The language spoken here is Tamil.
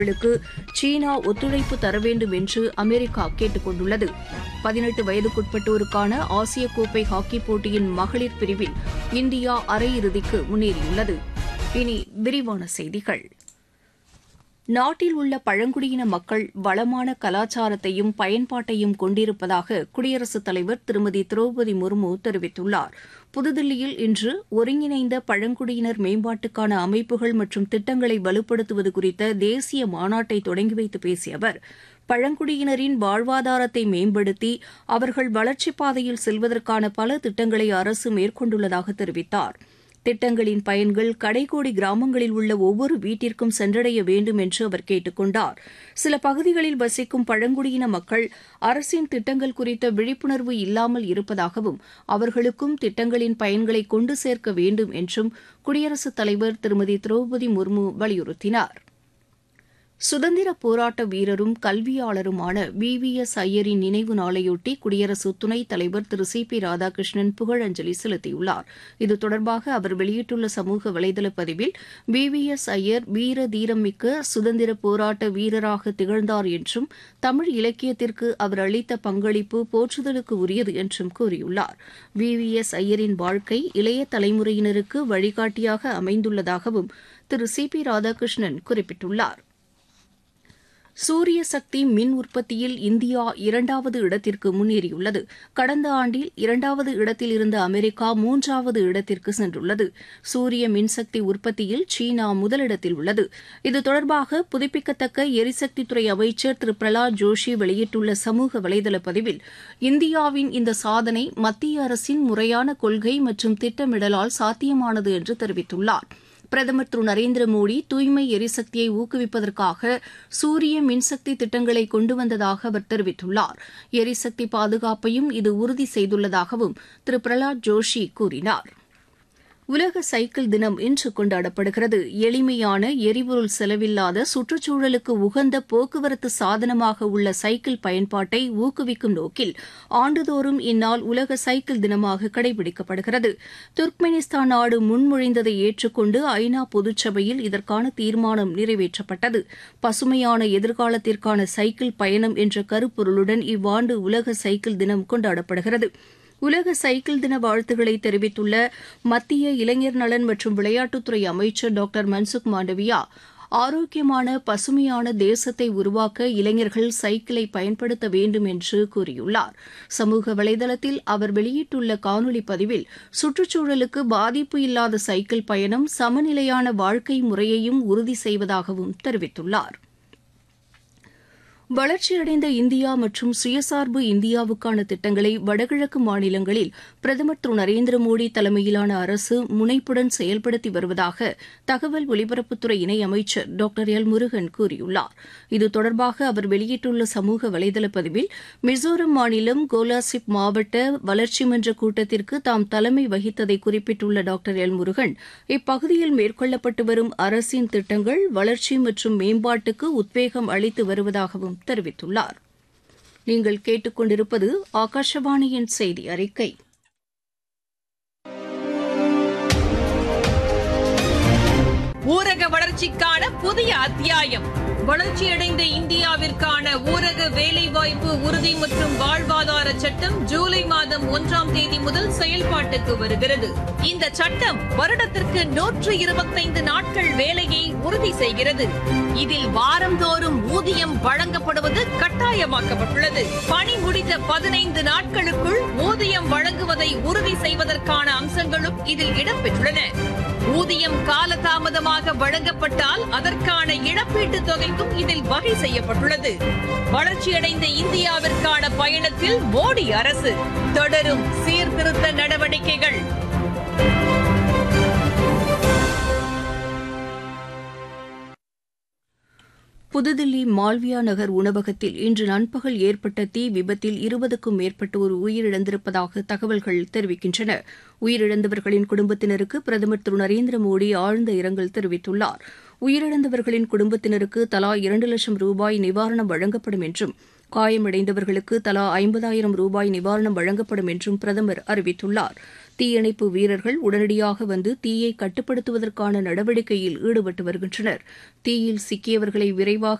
களுக்கு சீனா ஒத்துழைப்பு தர வேண்டும் என்று அமெரிக்கா கேட்டுக் கொண்டுள்ளது பதினெட்டு வயதுக்குட்பட்டோருக்கான ஆசிய கோப்பை ஹாக்கி போட்டியின் மகளிர் பிரிவில் இந்தியா அரையிறுதிக்கு முன்னேறியுள்ளது இனி விரிவான செய்திகள் நாட்டில் உள்ள பழங்குடியின மக்கள் வளமான கலாச்சாரத்தையும் பயன்பாட்டையும் கொண்டிருப்பதாக குடியரசுத் தலைவர் திருமதி திரௌபதி முர்மு தெரிவித்துள்ளார் புதுதில்லியில் இன்று ஒருங்கிணைந்த பழங்குடியினர் மேம்பாட்டுக்கான அமைப்புகள் மற்றும் திட்டங்களை வலுப்படுத்துவது குறித்த தேசிய மாநாட்டை தொடங்கி வைத்து பேசிய அவர் பழங்குடியினரின் வாழ்வாதாரத்தை மேம்படுத்தி அவர்கள் வளர்ச்சிப் பாதையில் செல்வதற்கான பல திட்டங்களை அரசு மேற்கொண்டுள்ளதாக தெரிவித்தார் திட்டங்களின் பயன்கள் கடைக்கோடி கிராமங்களில் உள்ள ஒவ்வொரு வீட்டிற்கும் சென்றடைய வேண்டும் என்று அவர் கேட்டுக் கொண்டார் சில பகுதிகளில் வசிக்கும் பழங்குடியின மக்கள் அரசின் திட்டங்கள் குறித்த விழிப்புணர்வு இல்லாமல் இருப்பதாகவும் அவர்களுக்கும் திட்டங்களின் பயன்களை கொண்டு சேர்க்க வேண்டும் என்றும் குடியரசுத் தலைவர் திருமதி திரௌபதி முர்மு வலியுறுத்தினார் சுதந்திர போராட்ட வீரரும் கல்வியாளருமான வி வி எஸ் ஐயரின் நினைவு நாளையொட்டி குடியரசு துணைத் தலைவர் திரு சி பி ராதாகிருஷ்ணன் புகழஞ்சலி செலுத்தியுள்ளார் இது தொடர்பாக அவர் வெளியிட்டுள்ள சமூக வலைதள பதிவில் வி வி எஸ் ஐயர் வீர தீரமிக்க சுதந்திர போராட்ட வீரராக திகழ்ந்தார் என்றும் தமிழ் இலக்கியத்திற்கு அவர் அளித்த பங்களிப்பு போற்றுதலுக்கு உரியது என்றும் கூறியுள்ளார் வி வி எஸ் ஐயரின் வாழ்க்கை இளைய தலைமுறையினருக்கு வழிகாட்டியாக அமைந்துள்ளதாகவும் திரு சி பி ராதாகிருஷ்ணன் குறிப்பிட்டுள்ளார் சூரிய சக்தி மின் உற்பத்தியில் இந்தியா இரண்டாவது இடத்திற்கு முன்னேறியுள்ளது கடந்த ஆண்டில் இரண்டாவது இடத்தில் இருந்த அமெரிக்கா மூன்றாவது இடத்திற்கு சென்றுள்ளது சூரிய மின்சக்தி உற்பத்தியில் சீனா முதலிடத்தில் உள்ளது இது தொடர்பாக புதுப்பிக்கத்தக்க எரிசக்தித்துறை அமைச்சர் திரு பிரலாத் ஜோஷி வெளியிட்டுள்ள சமூக வலைதள பதிவில் இந்தியாவின் இந்த சாதனை மத்திய அரசின் முறையான கொள்கை மற்றும் திட்டமிடலால் சாத்தியமானது என்று தெரிவித்துள்ளார் பிரதமர் திரு நரேந்திர மோடி தூய்மை எரிசக்தியை ஊக்குவிப்பதற்காக சூரிய மின்சக்தி திட்டங்களை கொண்டு வந்ததாக அவர் தெரிவித்துள்ளார் எரிசக்தி பாதுகாப்பையும் இது உறுதி செய்துள்ளதாகவும் திரு பிரலாத் ஜோஷி கூறினார் உலக சைக்கிள் தினம் இன்று கொண்டாடப்படுகிறது எளிமையான எரிபொருள் செலவில்லாத சுற்றுச்சூழலுக்கு உகந்த போக்குவரத்து சாதனமாக உள்ள சைக்கிள் பயன்பாட்டை ஊக்குவிக்கும் நோக்கில் ஆண்டுதோறும் இந்நாள் உலக சைக்கிள் தினமாக கடைபிடிக்கப்படுகிறது துர்க்மெனிஸ்தான் நாடு முன்மொழிந்ததை ஏற்றுக்கொண்டு ஐநா பொதுச்சபையில் இதற்கான தீர்மானம் நிறைவேற்றப்பட்டது பசுமையான எதிர்காலத்திற்கான சைக்கிள் பயணம் என்ற கருப்பொருளுடன் இவ்வாண்டு உலக சைக்கிள் தினம் கொண்டாடப்படுகிறது உலக சைக்கிள் தின வாழ்த்துக்களை தெரிவித்துள்ள மத்திய இளைஞர் நலன் மற்றும் விளையாட்டுத்துறை அமைச்சர் டாக்டர் மன்சுக் மாண்டவியா ஆரோக்கியமான பசுமையான தேசத்தை உருவாக்க இளைஞர்கள் சைக்கிளை பயன்படுத்த வேண்டும் என்று கூறியுள்ளார் சமூக வலைதளத்தில் அவர் வெளியிட்டுள்ள காணொலி பதிவில் சுற்றுச்சூழலுக்கு பாதிப்பு இல்லாத சைக்கிள் பயணம் சமநிலையான வாழ்க்கை முறையையும் உறுதி செய்வதாகவும் தெரிவித்துள்ளார் வளர்ச்சியடைந்த இந்தியா மற்றும் சுயசார்பு இந்தியாவுக்கான திட்டங்களை வடகிழக்கு மாநிலங்களில் பிரதமர் திரு நரேந்திர மோடி தலைமையிலான அரசு முனைப்புடன் செயல்படுத்தி வருவதாக தகவல் ஒலிபரப்புத்துறை இணையமைச்சர் டாக்டர் எல் முருகன் கூறியுள்ளார் இது தொடர்பாக அவர் வெளியிட்டுள்ள சமூக வலைதள பதிவில் மிசோரம் மாநிலம் கோலாசிப் மாவட்ட வளர்ச்சி மன்ற கூட்டத்திற்கு தாம் தலைமை வகித்ததை குறிப்பிட்டுள்ள டாக்டர் எல் முருகன் இப்பகுதியில் மேற்கொள்ளப்பட்டு வரும் அரசின் திட்டங்கள் வளர்ச்சி மற்றும் மேம்பாட்டுக்கு உத்வேகம் அளித்து வருவதாகவும் தெரிவித்துள்ளார் நீங்கள் கேட்டுக்கொண்டிருப்பது ஆகாஷவாணியின் செய்தி அறிக்கை ஊரக வளர்ச்சிக்கான புதிய அத்தியாயம் வளர்ச்சியடைந்த இந்தியாவிற்கான ஊரக வேலைவாய்ப்பு உறுதி மற்றும் வாழ்வாதார சட்டம் ஜூலை மாதம் ஒன்றாம் தேதி முதல் செயல்பாட்டுக்கு வருகிறது இந்த சட்டம் வருடத்திற்கு நூற்று இருபத்தைந்து நாட்கள் வேலையை உறுதி செய்கிறது இதில் வாரந்தோறும் ஊதியம் வழங்கப்படுவது கட்டாயமாக்கப்பட்டுள்ளது பணி முடிந்த பதினைந்து நாட்களுக்குள் ஊதியம் வழங்குவதை உறுதி செய்வதற்கான அம்சங்களும் இதில் இடம்பெற்றுள்ளன ஊதியம் காலதாமதமாக வழங்கப்பட்டால் அதற்கான இழப்பீட்டுத் தொகைக்கும் இதில் வகை செய்யப்பட்டுள்ளது வளர்ச்சியடைந்த இந்தியாவிற்கான பயணத்தில் மோடி அரசு தொடரும் சீர்திருத்த நடவடிக்கைகள் புதுதில்லி மால்வியா நகர் உணவகத்தில் இன்று நண்பகல் ஏற்பட்ட தீ விபத்தில் இருபதுக்கும் மேற்பட்டோர் உயிரிழந்திருப்பதாக தகவல்கள் தெரிவிக்கின்றன உயிரிழந்தவர்களின் குடும்பத்தினருக்கு பிரதமர் திரு நரேந்திர மோடி ஆழ்ந்த இரங்கல் தெரிவித்துள்ளார் உயிரிழந்தவர்களின் குடும்பத்தினருக்கு தலா இரண்டு லட்சம் ரூபாய் நிவாரணம் வழங்கப்படும் என்றும் காயமடைந்தவர்களுக்கு தலா ஐம்பதாயிரம் ரூபாய் நிவாரணம் வழங்கப்படும் என்றும் பிரதமர் அறிவித்துள்ளார் தீயணைப்பு வீரர்கள் உடனடியாக வந்து தீயை கட்டுப்படுத்துவதற்கான நடவடிக்கையில் ஈடுபட்டு வருகின்றனர் தீயில் சிக்கியவர்களை விரைவாக